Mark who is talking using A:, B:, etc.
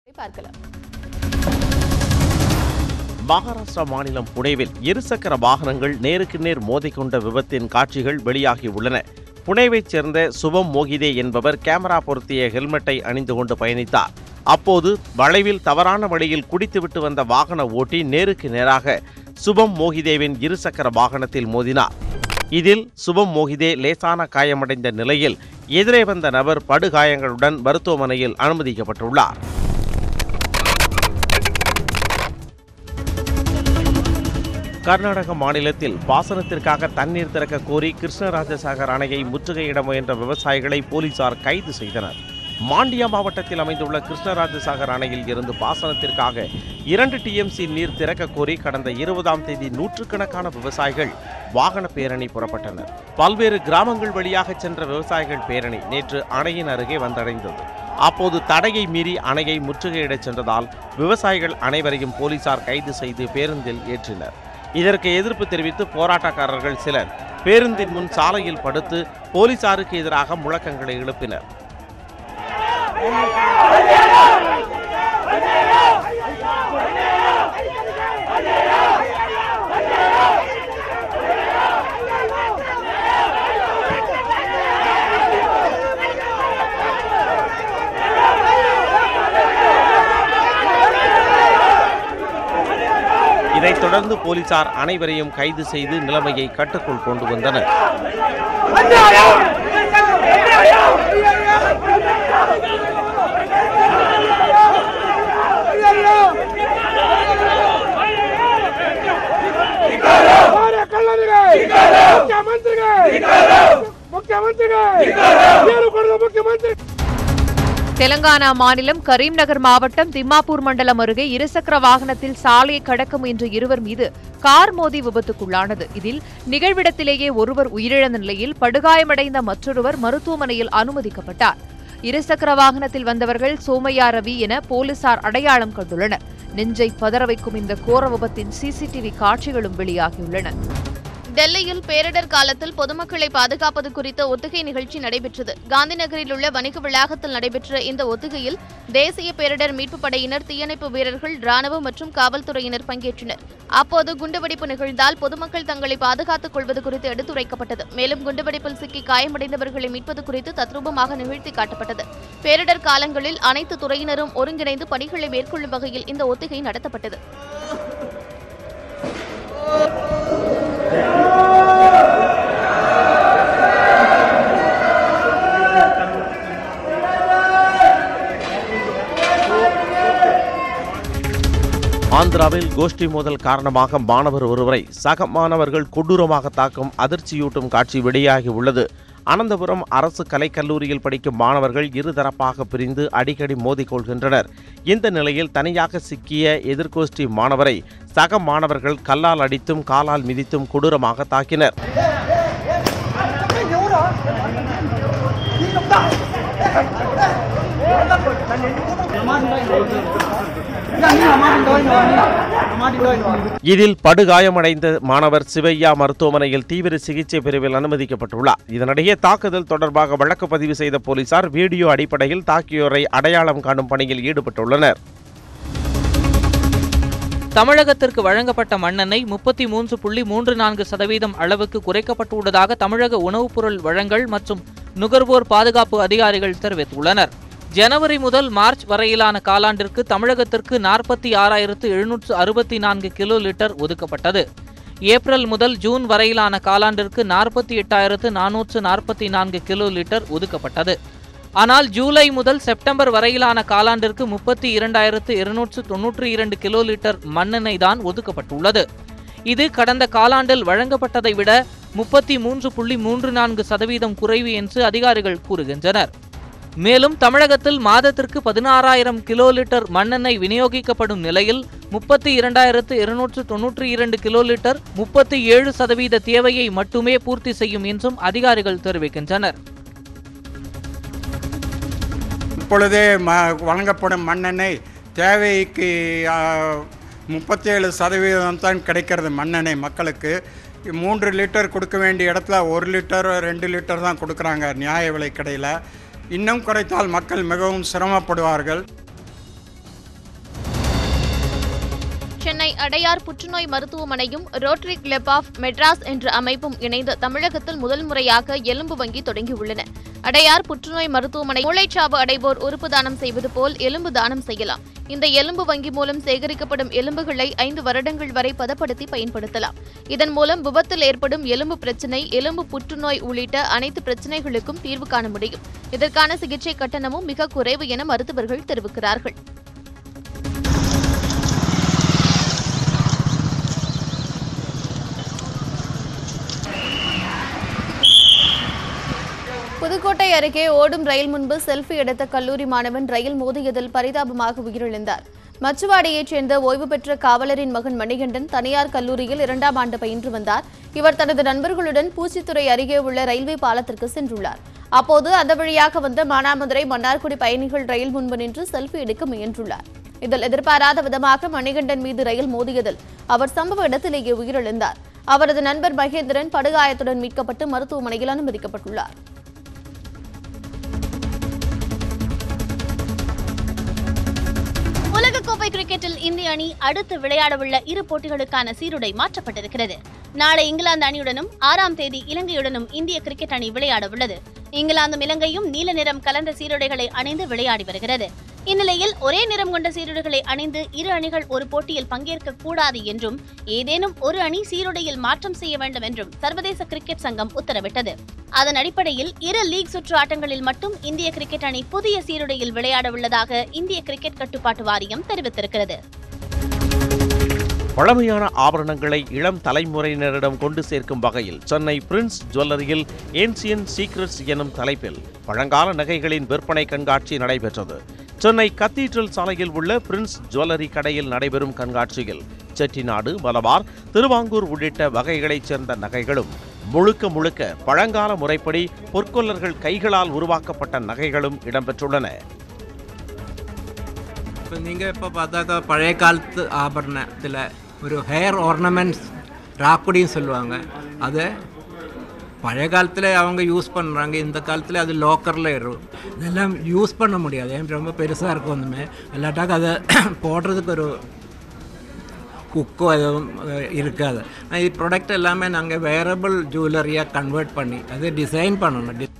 A: பார்க்கலாம்
B: மகாராஷ்டிரா மாநிலம் புனேவில் இருசக்கர வாகனங்கள் நேருக்கு நேர் மோதிக்கொண்ட விபத்தின் காட்சிகள் வெளியாகியுள்ளன புனேவைச் சேர்ந்த சுபம் மோகிதே என்பவர் கேமரா பொருத்திய ஹெல்மெட்டை அணிந்து கொண்டு பயணித்தார் அப்போது வளைவில் தவறான வழியில் குடித்துவிட்டு வந்த வாகன ஓட்டி நேருக்கு நேராக சுபம் மோகிதேவின் இருசக்கர வாகனத்தில் மோதினார் இதில் சுபம் மோகிதே லேசான காயமடைந்த நிலையில் எதிரே வந்த நபர் படுகாயங்களுடன் மருத்துவமனையில் அனுமதிக்கப்பட்டுள்ளார் கர்நாடக மாநிலத்தில் பாசனத்திற்காக தண்ணீர் திறக்க கோரி கிருஷ்ணராஜசாகர் அணையை முற்றுகையிட முயன்ற விவசாயிகளை போலீசார் கைது செய்தனர் மாண்டியா மாவட்டத்தில் அமைந்துள்ள கிருஷ்ணராஜசாகர் அணையில் இருந்து பாசனத்திற்காக இரண்டு டிஎம்சி நீர் திறக்க கோரி கடந்த இருபதாம் தேதி நூற்றுக்கணக்கான விவசாயிகள் வாகன பேரணி புறப்பட்டனர் பல்வேறு கிராமங்கள் வழியாக சென்ற விவசாயிகள் பேரணி நேற்று அணையின் அருகே வந்தடைந்தது அப்போது தடையை மீறி அணையை முற்றுகையிடச் சென்றதால் விவசாயிகள் அனைவரையும் போலீசார் கைது செய்து பேருந்தில் ஏற்றினர் இதற்கு எதிர்ப்பு தெரிவித்து போராட்டக்காரர்கள் சிலர் பேருந்தின் முன் சாலையில் படுத்து போலீசாருக்கு எதிராக முழக்கங்களை எழுப்பினர் இதைத் தொடர்ந்து போலீசார் அனைவரையும் கைது செய்து நிலைமையை கட்டுக்குள் கொண்டு வந்தனர்
C: ಅವರ ಕಳ್ಳರಿಗೆ ಮುಖ್ಯಮಂತ್ರಿಗೆ ಮುಖ್ಯಮಂತ್ರಿಗೆ ಏನು ಕೊಡದ ಮುಖ್ಯಮಂತ್ರಿ
A: தெலங்கானா மாநிலம் கரீம்நகர் மாவட்டம் திம்மாப்பூர் மண்டலம் அருகே இருசக்கர வாகனத்தில் சாலையை கடக்க முயன்ற இருவர் மீது கார் மோதி விபத்துக்குள்ளானது இதில் நிகழ்விடத்திலேயே ஒருவர் உயிரிழந்த நிலையில் படுகாயமடைந்த மற்றொருவர் மருத்துவமனையில் அனுமதிக்கப்பட்டார் இருசக்கர வாகனத்தில் வந்தவர்கள் சோமையா ரவி என போலீசார் அடையாளம் கண்டுள்ளனர் நெஞ்சை பதற வைக்கும் இந்த கோர விபத்தின் சிசிடிவி காட்சிகளும் வெளியாகியுள்ளன
D: டெல்லியில் பேரிடர் காலத்தில் பொதுமக்களை பாதுகாப்பது குறித்த ஒத்திகை நிகழ்ச்சி நடைபெற்றது காந்தி நகரில் உள்ள வணிக வளாகத்தில் நடைபெற்ற இந்த ஒத்திகையில் தேசிய பேரிடர் மீட்புப் படையினர் தீயணைப்பு வீரர்கள் ராணுவம் மற்றும் காவல்துறையினர் பங்கேற்றனர் அப்போது குண்டுவெடிப்பு நிகழ்ந்தால் பொதுமக்கள் தங்களை பாதுகாத்துக் கொள்வது குறித்து எடுத்துரைக்கப்பட்டது மேலும் குண்டுவெடிப்பில் சிக்கி காயமடைந்தவர்களை மீட்பது குறித்து தத்ரூபமாக நிகழ்த்தி காட்டப்பட்டது பேரிடர் காலங்களில் அனைத்து துறையினரும் ஒருங்கிணைந்து பணிகளை மேற்கொள்ளும் வகையில் இந்த ஒத்திகை நடத்தப்பட்டது
B: ஆந்திராவில் கோஷ்டி மோதல் காரணமாக மாணவர் ஒருவரை சக மாணவர்கள் கொடூரமாக தாக்கும் அதிர்ச்சியூட்டும் காட்சி வெளியாகி உள்ளது அனந்தபுரம் அரசு கலைக்கல்லூரியில் படிக்கும் மாணவர்கள் இருதரப்பாக பிரிந்து அடிக்கடி மோதிக்கொள்கின்றனர் இந்த நிலையில் தனியாக சிக்கிய எதிர்கோஷ்டி மாணவரை சக மாணவர்கள் கல்லால் அடித்தும் காலால் மிதித்தும் கொடூரமாக தாக்கினர் இதில் படுகாயமடைந்த மாணவர் சிவையா மருத்துவமனையில் தீவிர சிகிச்சை பிரிவில் அனுமதிக்கப்பட்டுள்ளார் இதனிடையே தாக்குதல் தொடர்பாக வழக்கு பதிவு செய்த போலீசார் வீடியோ அடிப்படையில் தாக்கியோரை அடையாளம் காணும் பணியில் ஈடுபட்டுள்ளனர்
E: தமிழகத்திற்கு வழங்கப்பட்ட மண்ணெண்ணெய் முப்பத்தி மூன்று புள்ளி மூன்று நான்கு சதவீதம் அளவுக்கு குறைக்கப்பட்டுள்ளதாக தமிழக உணவுப் பொருள் வழங்கல் மற்றும் நுகர்வோர் பாதுகாப்பு அதிகாரிகள் தெரிவித்துள்ளனர் ஜனவரி முதல் மார்ச் வரையிலான காலாண்டிற்கு தமிழகத்திற்கு நாற்பத்தி ஆறாயிரத்து எழுநூற்று அறுபத்தி நான்கு கிலோ லிட்டர் ஒதுக்கப்பட்டது ஏப்ரல் முதல் ஜூன் வரையிலான காலாண்டிற்கு நாற்பத்தி எட்டாயிரத்து நானூற்று நாற்பத்தி நான்கு கிலோ லிட்டர் ஒதுக்கப்பட்டது ஆனால் ஜூலை முதல் செப்டம்பர் வரையிலான காலாண்டிற்கு முப்பத்தி இரண்டாயிரத்து இருநூற்று தொன்னூற்றி இரண்டு கிலோ லிட்டர் மண்ணெண்ணெய் தான் ஒதுக்கப்பட்டுள்ளது இது கடந்த காலாண்டில் வழங்கப்பட்டதை விட முப்பத்தி மூன்று புள்ளி மூன்று நான்கு சதவீதம் குறைவு என்று அதிகாரிகள் கூறுகின்றனர் மேலும் தமிழகத்தில் மாதத்திற்கு பதினாறாயிரம் கிலோ லிட்டர் மண்ணெண்ணெய் விநியோகிக்கப்படும் நிலையில் முப்பத்தி இரண்டாயிரத்து இருநூற்று தொன்னூற்றி இரண்டு கிலோ லிட்டர் முப்பத்தி ஏழு சதவீத தேவையை மட்டுமே பூர்த்தி செய்யும் என்றும் அதிகாரிகள் தெரிவிக்கின்றனர்
F: இப்பொழுதே ம வழங்கப்படும் மண்ணெண்ணெய் தேவைக்கு முப்பத்தேழு சதவீதம் தான் கிடைக்கிறது மண்ணெண்ணெய் மக்களுக்கு மூன்று லிட்டர் கொடுக்க வேண்டிய இடத்துல ஒரு லிட்டர் ரெண்டு லிட்டர் தான் கொடுக்குறாங்க நியாய விலை கடையில் இன்னும் குறைத்தால் மக்கள் மிகவும் சிரமப்படுவார்கள்
D: அடையார் புற்றுநோய் மருத்துவமனையும் ரோட்டரி கிளப் ஆஃப் மெட்ராஸ் என்ற அமைப்பும் இணைந்து தமிழகத்தில் முதல் முறையாக எலும்பு வங்கி தொடங்கியுள்ளன அடையார் புற்றுநோய் மருத்துவமனை மூளைச்சாவு அடைவோர் உறுப்பு தானம் செய்வது போல் எலும்பு தானம் செய்யலாம் இந்த எலும்பு வங்கி மூலம் சேகரிக்கப்படும் எலும்புகளை ஐந்து வருடங்கள் வரை பதப்படுத்தி பயன்படுத்தலாம் இதன் மூலம் விபத்தில் ஏற்படும் எலும்பு பிரச்சினை எலும்பு புற்றுநோய் உள்ளிட்ட அனைத்து பிரச்சினைகளுக்கும் தீர்வு காண முடியும் இதற்கான சிகிச்சை கட்டணமும் மிக குறைவு என மருத்துவர்கள் தெரிவிக்கிறார்கள் புதுக்கோட்டை அருகே ஓடும் ரயில் முன்பு செல்ஃபி எடுத்த கல்லூரி மாணவன் ரயில் மோதியதில் பரிதாபமாக உயிரிழந்தார் மச்சுவாடியைச் சேர்ந்த ஓய்வு பெற்ற காவலரின் மகன் மணிகண்டன் தனியார் கல்லூரியில் இரண்டாம் ஆண்டு பயின்று வந்தார் இவர் தனது நண்பர்களுடன் பூச்சித்துறை அருகே உள்ள ரயில்வே பாலத்திற்கு சென்றுள்ளார் அப்போது அந்த வழியாக வந்த மானாமதுரை மன்னார்குடி பயணிகள் ரயில் முன்பு நின்று செல்ஃபி எடுக்க முயன்றுள்ளார் இதில் எதிர்பாராத விதமாக மணிகண்டன் மீது ரயில் மோதியதில் அவர் சம்பவ இடத்திலேயே உயிரிழந்தார் அவரது நண்பர் மகேந்திரன் படுகாயத்துடன் மீட்கப்பட்டு மருத்துவமனையில் அனுமதிக்கப்பட்டுள்ளார்
G: உலகக்கோப்பை கிரிக்கெட்டில் இந்திய அணி அடுத்து விளையாடவுள்ள இரு போட்டிகளுக்கான சீருடை மாற்றப்பட்டிருக்கிறது நாளை இங்கிலாந்து அணியுடனும் ஆறாம் தேதி இலங்கையுடனும் இந்திய கிரிக்கெட் அணி விளையாட உள்ளது இங்கிலாந்தும் இலங்கையும் நீல நிறம் கலந்த சீருடைகளை அணிந்து விளையாடி வருகிறது இந்நிலையில் ஒரே நிறம் கொண்ட சீருடைகளை அணிந்து இரு அணிகள் ஒரு போட்டியில் பங்கேற்க கூடாது என்றும் ஏதேனும் ஒரு அணி சீருடையில் மாற்றம் செய்ய வேண்டும் என்றும் சர்வதேச கிரிக்கெட் சங்கம் உத்தரவிட்டது அதன் அடிப்படையில் இரு லீக் சுற்று ஆட்டங்களில் மட்டும் இந்திய கிரிக்கெட் அணி புதிய சீருடையில் விளையாட உள்ளதாக இந்திய கிரிக்கெட் கட்டுப்பாட்டு வாரியம் தெரிவித்திருக்கிறது
B: பழமையான ஆபரணங்களை இளம் தலைமுறையினரிடம் கொண்டு சேர்க்கும் வகையில் சென்னை பிரின்ஸ் ஜுவல்லரியில் ஏன்சியன் சீக்ரெட்ஸ் எனும் தலைப்பில் பழங்கால நகைகளின் விற்பனை கண்காட்சி நடைபெற்றது சென்னை கத்தீட்ரல் சாலையில் உள்ள பிரின்ஸ் ஜுவல்லரி கடையில் நடைபெறும் கண்காட்சியில் செட்டிநாடு மலபார் திருவாங்கூர் உள்ளிட்ட வகைகளைச் சேர்ந்த நகைகளும் முழுக்க முழுக்க பழங்கால முறைப்படி பொற்கொல்லர்கள் கைகளால் உருவாக்கப்பட்ட நகைகளும் இடம்பெற்றுள்ளன
H: இப்போ நீங்கள் இப்போ பார்த்தாக்கா பழைய காலத்து ஆபரணத்தில் ஒரு ஹேர் ஆர்னமெண்ட்ஸ் ராக்குடின்னு சொல்லுவாங்க அதை பழைய காலத்தில் அவங்க யூஸ் பண்ணுறாங்க இந்த காலத்தில் அது லாக்கரில் இருக்கும் இதெல்லாம் யூஸ் பண்ண முடியாது ஏன் ரொம்ப பெருசாக இருக்கும் ஒன்றுமே இல்லாட்டாக்க அதை போடுறதுக்கு ஒரு குக்கோ எதுவும் அஹ், இருக்காது ஆனால் இது ப்ராடக்ட் எல்லாமே நாங்கள் வேரபிள் ஜுவல்லரியாக கன்வெர்ட் பண்ணி அதை டிசைன் பண்ணணும் டி